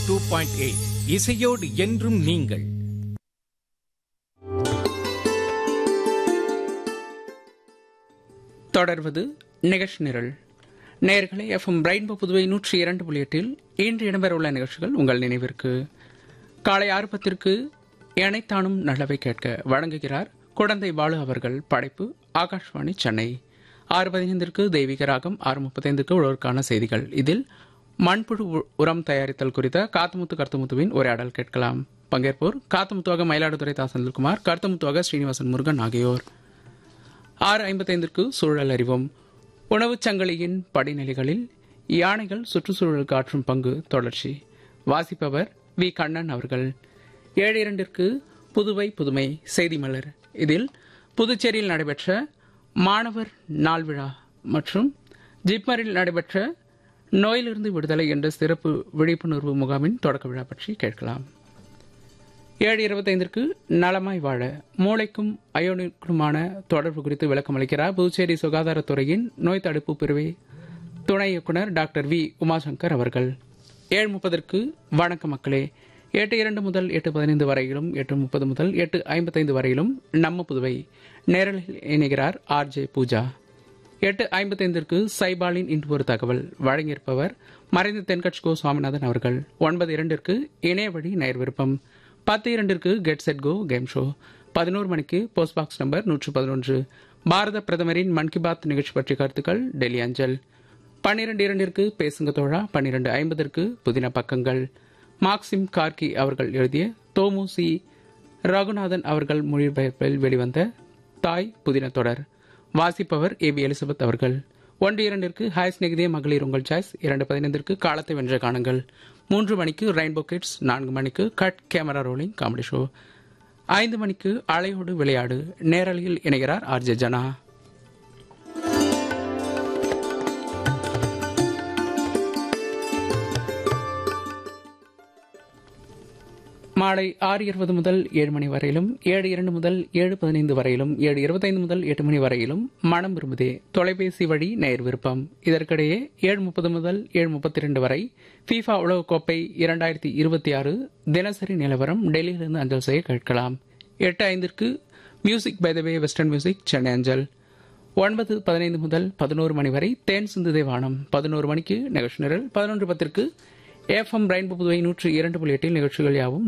two point eight இசையோடு என்றும் நீங்கள் தொடர்வது நிகழ்ச்சி நிரல் நேர்களை எஃப்எம் ரெயின்போ புதுவை நூற்றி இரண்டு புள்ளி எட்டில் இன்று இடம்பெறவுள்ள நிகழ்ச்சிகள் உங்கள் நினைவிற்கு காலை ஆறு பத்திற்கு எனைத்தானும் நல்லவை கேட்க வழங்குகிறார் குடந்தை பாலு அவர்கள் படைப்பு ஆகாஷ்வாணி சென்னை ஆறு பதினைந்திற்கு தெய்வீக ராகம் ஆறு முப்பத்தைந்துக்கு உழவருக்கான செய்திகள் இதில் மண்புழு உ- உரம் தயாரித்தல் குறித்த காத்துமுத்து கருத்துமுத்துவின் உரையாடல் கேட்கலாம் பங்கேற்போர் காத்துமுத்துவாக மயிலாடுதுறை தா செந்தில்குமார் கருத்துமுத்துவாக ஸ்ரீனிவாசன் முருகன் ஆகியோர் ஆறு ஐம்பத்தைந்திற்கு சூழல் அறிவோம் உணவுச் சங்கிலியின் படிநிலைகளில் யானைகள் சுற்றுச்சூழலுக்கு ஆற்றும் பங்கு தொடர்ச்சி வாசிப்பவர் வி கண்ணன் அவர்கள் ஏழு இரண்டிற்கு புதுவை புதுமை செய்தி மலர் இதில் புதுச்சேரியில் நடைபெற்ற மாணவர் நாள் விழா மற்றும் ஜிப்மரில் நடைபெற்ற நோயிலிருந்து விடுதலை என்ற சிறப்பு விழிப்புணர்வு முகாமின் தொடக்க விழா பற்றி கேட்கலாம் ஏழு இருபத்தைந்திற்கு நலமாய் வாழ மூளைக்கும் அயோனிக்குமான தொடர்பு குறித்து விளக்கம் அளிக்கிறார் புதுச்சேரி சுகாதாரத்துறையின் நோய் தடுப்பு பிரிவை துணை இயக்குனர் டாக்டர் வி உமாசங்கர் அவர்கள் ஏழு முப்பதற்கு வணக்க மக்களே எட்டு இரண்டு முதல் எட்டு பதினைந்து வரையிலும் எட்டு முப்பது முதல் எட்டு ஐம்பத்தைந்து வரையிலும் நம்ம புதுவை நேரலில் இணைகிறார் ஆர் ஜே பூஜா எட்டு ஐம்பத்தைந்திற்கு சைபாலின் இன்று ஒரு தகவல் வழங்கியிருப்பவர் மறைந்த தென்கட்சி கோ சுவாமிநாதன் அவர்கள் ஒன்பது இரண்டிற்கு இணைய வழி நேர் விருப்பம் பத்து இரண்டிற்கு get set go game show பதினோரு மணிக்கு போஸ்ட் பாக்ஸ் நம்பர் நூற்று பதினொன்று பாரத பிரதமரின் மன் கி பாத் நிகழ்ச்சி பற்றிய கருத்துக்கள் டெல்லி அஞ்சல் பன்னிரண்டு இரண்டிற்கு பேசுங்க தோழா பன்னிரண்டு ஐம்பதற்கு புதின பக்கங்கள் மார்க்சிம் கார்கி அவர்கள் எழுதிய தோமுசி ரகுநாதன் அவர்கள் மொழிபெயர்ப்பில் வெளிவந்த தாய் புதின தொடர் வாசிப்பவர் ஏ பி எலிசபெத் அவர்கள் ஒன்று இரண்டிற்கு ஹாய்ஸ் நெகிதே மகளிர் உங்கள் சாய்ஸ் இரண்டு பதினைந்திற்கு காலத்தை வென்ற காணுங்கள் மூன்று மணிக்கு ரெயின்போ கிட்ஸ் நான்கு மணிக்கு cut camera rolling comedy show ஐந்து மணிக்கு அலையோடு விளையாடு நேரலையில் இணைகிறார் ஆர்ஜே ஜனா மாலை ஆறு இருபது முதல் ஏழு மணி வரையிலும் ஏழு இரண்டு முதல் ஏழு பதினைந்து வரையிலும் ஏழு இருபத்தைந்து முதல் எட்டு மணி வரையிலும் மனம் விரும்புதே தொலைபேசி வழி நேர் விருப்பம் இதற்கிடையே ஏழு முப்பது முதல் ஏழு முப்பத்தி ரெண்டு வரை ஃபீஃபா உலகக்கோப்பை இரண்டாயிரத்தி இருபத்தி ஆறு தினசரி நிலவரம் டெல்லியிலிருந்து அஞ்சல் செய்ய கேட்கலாம் எட்டு ஐந்திற்கு music by the way western music Chennai அஞ்சல் ஒன்பது பதினைந்து முதல் பதினோரு மணி வரை தேன் சிந்து தேவானம் பதினோரு மணிக்கு நிகழ்ச்சி நிரல் பதினொன்று பத்திற்கு எஃப்எம் ரெயின்போ புதுவை நூற்றி இரண்டு புள்ளி எட்டில் நிகழ்ச்சிகள் யாவும்